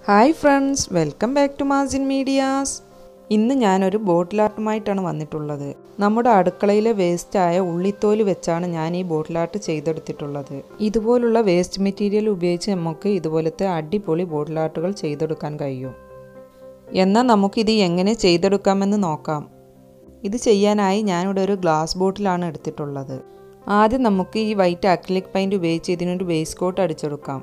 hi friends welcome back to മാസിൻ മീഡിയാസ് ഇന്ന് ഞാനൊരു ബോട്ടിൽ ആർട്ടുമായിട്ടാണ് വന്നിട്ടുള്ളത് നമ്മുടെ അടുക്കളയിലെ വേസ്റ്റായ ഉള്ളിത്തോല് വെച്ചാണ് ഞാൻ ഈ ബോട്ടിൽ ആർട്ട് ചെയ്തെടുത്തിട്ടുള്ളത് ഇതുപോലുള്ള വേസ്റ്റ് മെറ്റീരിയൽ ഉപയോഗിച്ച് നമുക്ക് ഇതുപോലത്തെ അടിപൊളി ബോട്ടിൽ ആർട്ടുകൾ ചെയ്തെടുക്കാൻ കഴിയും എന്നാൽ നമുക്കിത് എങ്ങനെ ചെയ്തെടുക്കാമെന്ന് നോക്കാം ഇത് ചെയ്യാനായി ഞാനിവിടെ ഒരു ഗ്ലാസ് ബോട്ടിലാണ് എടുത്തിട്ടുള്ളത് ആദ്യം നമുക്ക് ഈ വൈറ്റ് അക്രിലിക് പെയിൻറ് ഉപയോഗിച്ച് ഇതിനൊരു ബേസ് കോട്ട് അടിച്ചെടുക്കാം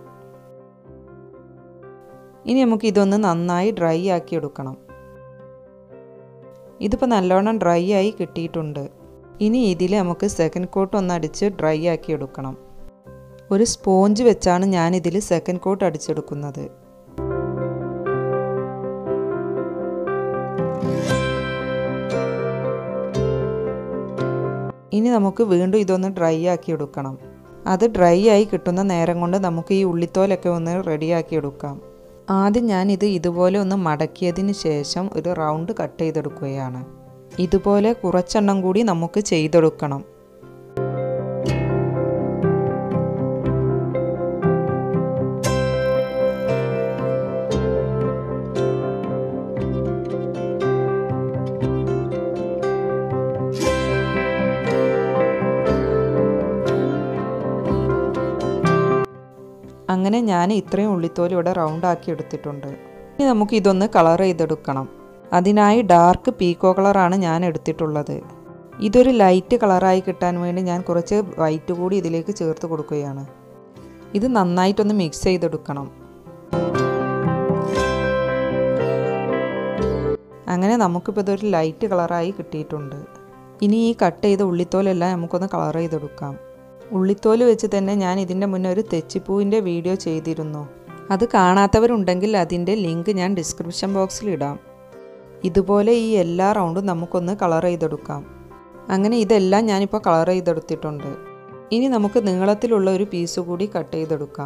ഇനി നമുക്ക് ഇതൊന്ന് നന്നായി ഡ്രൈ ആക്കി എടുക്കണം ഇതിപ്പോൾ നല്ലോണം ഡ്രൈ ആയി കിട്ടിയിട്ടുണ്ട് ഇനി ഇതിൽ നമുക്ക് സെക്കൻഡ് കോട്ട് ഒന്ന് അടിച്ച് ഡ്രൈ ആക്കി എടുക്കണം ഒരു സ്പോഞ്ച് വെച്ചാണ് ഞാൻ ഇതിൽ സെക്കൻഡ് കോട്ട് അടിച്ചെടുക്കുന്നത് ഇനി നമുക്ക് വീണ്ടും ഇതൊന്ന് ഡ്രൈ ആക്കി എടുക്കണം അത് ഡ്രൈ ആയി കിട്ടുന്ന നേരം കൊണ്ട് നമുക്ക് ഈ ഉള്ളിത്തോലൊക്കെ ഒന്ന് റെഡിയാക്കി എടുക്കാം ആദ്യം ഞാൻ ഇത് ഇതുപോലെ ഒന്ന് മടക്കിയതിന് ശേഷം ഒരു റൗണ്ട് കട്ട് ചെയ്തെടുക്കുകയാണ് ഇതുപോലെ കുറച്ചെണ്ണം കൂടി നമുക്ക് ചെയ്തെടുക്കണം അങ്ങനെ ഞാൻ ഇത്രയും ഉള്ളിത്തോല് ഇവിടെ റൗണ്ട് ആക്കി എടുത്തിട്ടുണ്ട് ഇനി നമുക്ക് ഇതൊന്ന് കളർ ചെയ്തെടുക്കണം അതിനായി ഡാർക്ക് പീക്കോ കളറാണ് ഞാൻ എടുത്തിട്ടുള്ളത് ഇതൊരു ലൈറ്റ് കളറായി കിട്ടാൻ വേണ്ടി ഞാൻ കുറച്ച് വൈറ്റ് കൂടി ഇതിലേക്ക് ചേർത്ത് കൊടുക്കുകയാണ് ഇത് നന്നായിട്ടൊന്ന് മിക്സ് ചെയ്തെടുക്കണം അങ്ങനെ നമുക്കിപ്പോൾ ഇതൊരു ലൈറ്റ് കളറായി കിട്ടിയിട്ടുണ്ട് ഇനി ഈ കട്ട് ചെയ്ത ഉള്ളിത്തോലെല്ലാം നമുക്കൊന്ന് കളർ ചെയ്തെടുക്കാം ഉള്ളിത്തോല് വെച്ച് തന്നെ ഞാൻ ഇതിൻ്റെ മുന്നേ ഒരു തെച്ചിപ്പൂവിൻ്റെ വീഡിയോ ചെയ്തിരുന്നു അത് കാണാത്തവരുണ്ടെങ്കിൽ അതിൻ്റെ ലിങ്ക് ഞാൻ ഡിസ്ക്രിപ്ഷൻ ബോക്സിൽ ഇടാം ഇതുപോലെ ഈ എല്ലാ റൗണ്ടും നമുക്കൊന്ന് കളർ ചെയ്തെടുക്കാം അങ്ങനെ ഇതെല്ലാം ഞാനിപ്പോൾ കളർ ചെയ്തെടുത്തിട്ടുണ്ട് ഇനി നമുക്ക് നീളത്തിലുള്ള ഒരു പീസ് കൂടി കട്ട് ചെയ്തെടുക്കാം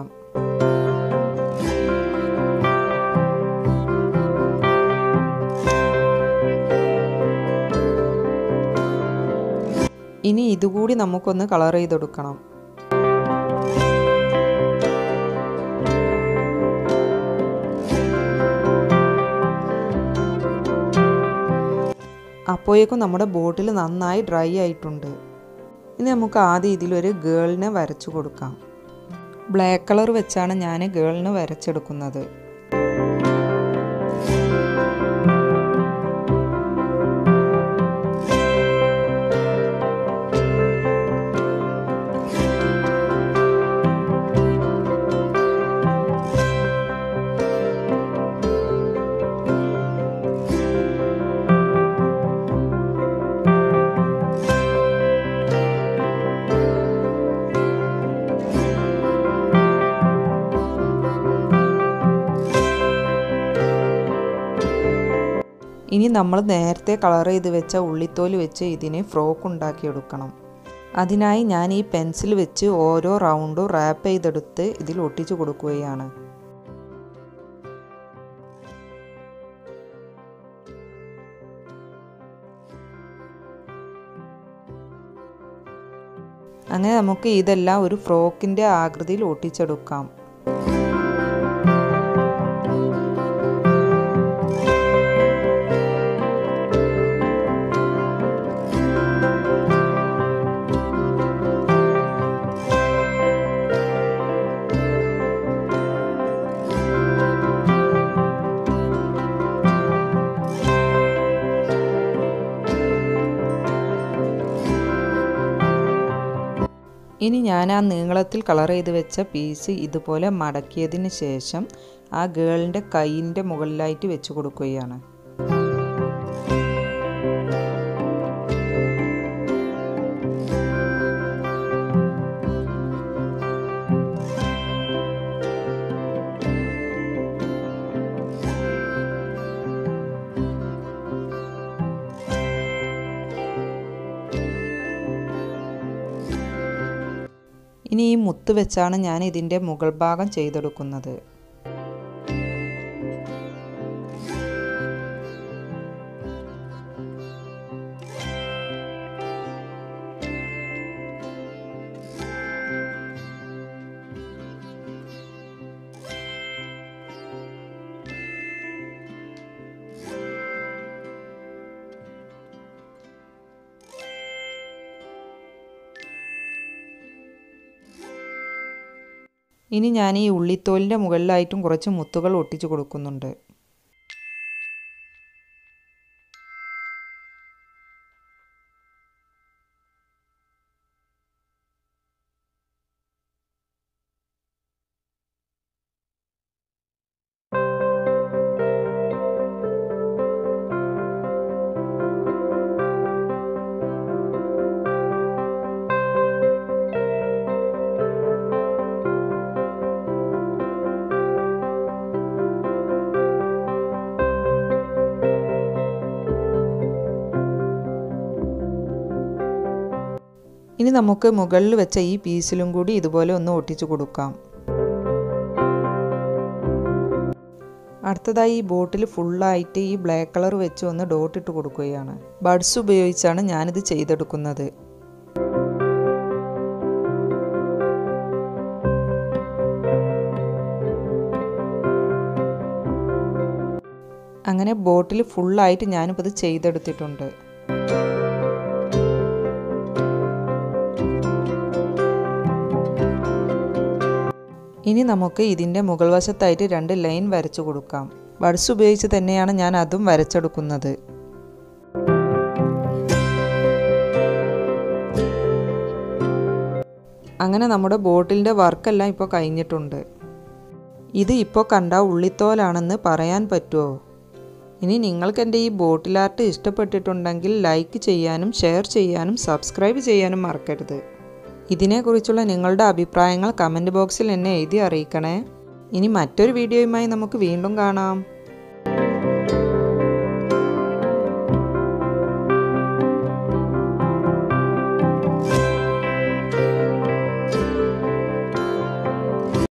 ഇനി ഇതുകൂടി നമുക്കൊന്ന് കളർ ചെയ്തെടുക്കണം അപ്പോഴേക്കും നമ്മുടെ ബോട്ടിൽ നന്നായി ഡ്രൈ ആയിട്ടുണ്ട് ഇനി നമുക്ക് ആദ്യം ഇതിലൊരു ഗേളിനെ വരച്ചു കൊടുക്കാം ബ്ലാക്ക് കളർ വെച്ചാണ് ഞാൻ ഗേളിന് വരച്ചെടുക്കുന്നത് ഇനി നമ്മൾ നേരത്തെ കളർ ചെയ്ത് വെച്ച ഉള്ളിത്തോല് വെച്ച് ഇതിനെ ഫ്രോക്ക് ഉണ്ടാക്കിയെടുക്കണം അതിനായി ഞാൻ ഈ പെൻസിൽ വെച്ച് ഓരോ റൗണ്ടും റാപ്പ് ചെയ്തെടുത്ത് ഇതിൽ ഒട്ടിച്ചു കൊടുക്കുകയാണ് അങ്ങനെ നമുക്ക് ഇതെല്ലാം ഒരു ഫ്രോക്കിൻ്റെ ആകൃതിയിൽ ഒട്ടിച്ചെടുക്കാം ഇനി ഞാൻ ആ നീളത്തിൽ കളർ ചെയ്ത് വെച്ച പീസ് ഇതുപോലെ മടക്കിയതിന് ശേഷം ആ ഗേളിൻ്റെ കൈയിൻ്റെ മുകളിലായിട്ട് വെച്ച് കൊടുക്കുകയാണ് ഇനി ഈ മുത്ത് വെച്ചാണ് ഞാൻ ഇതിൻ്റെ മുകൾ ഭാഗം ചെയ്തെടുക്കുന്നത് ഇനി ഞാൻ ഈ ഉള്ളിത്തോലിൻ്റെ മുകളിലായിട്ടും കുറച്ച് മുത്തുകൾ ഒട്ടിച്ചു കൊടുക്കുന്നുണ്ട് ഇനി നമുക്ക് മുകളിൽ വെച്ച ഈ പീസിലും കൂടി ഇതുപോലെ ഒന്ന് ഒട്ടിച്ചു കൊടുക്കാം അടുത്തതായി ഈ ബോട്ടിൽ ഫുള്ളായിട്ട് ഈ ബ്ലാക്ക് കളർ വെച്ച് ഒന്ന് ഡോട്ട് ഇട്ട് കൊടുക്കുകയാണ് ബഡ്സ് ഉപയോഗിച്ചാണ് ഞാനിത് ചെയ്തെടുക്കുന്നത് അങ്ങനെ ബോട്ടിൽ ഫുള്ളായിട്ട് ഞാനിപ്പോൾ ഇത് ചെയ്തെടുത്തിട്ടുണ്ട് ഇനി നമുക്ക് ഇതിൻ്റെ മുകൾ വശത്തായിട്ട് രണ്ട് ലൈൻ വരച്ചു കൊടുക്കാം ബഡ്സ് ഉപയോഗിച്ച് തന്നെയാണ് ഞാൻ അതും വരച്ചെടുക്കുന്നത് അങ്ങനെ നമ്മുടെ ബോട്ടിലിൻ്റെ വർക്കെല്ലാം ഇപ്പോൾ കഴിഞ്ഞിട്ടുണ്ട് ഇത് ഇപ്പോൾ കണ്ട ഉള്ളിത്തോലാണെന്ന് പറയാൻ പറ്റുമോ ഇനി നിങ്ങൾക്ക് എൻ്റെ ഈ ബോട്ടിൽ ആർട്ട് ഇഷ്ടപ്പെട്ടിട്ടുണ്ടെങ്കിൽ ലൈക്ക് ചെയ്യാനും ഷെയർ ചെയ്യാനും സബ്സ്ക്രൈബ് ചെയ്യാനും മറക്കരുത് ഇതിനെക്കുറിച്ചുള്ള നിങ്ങളുടെ അഭിപ്രായങ്ങൾ കമൻറ്റ് ബോക്സിൽ എന്നെ എഴുതി അറിയിക്കണേ ഇനി മറ്റൊരു വീഡിയോയുമായി നമുക്ക് വീണ്ടും കാണാം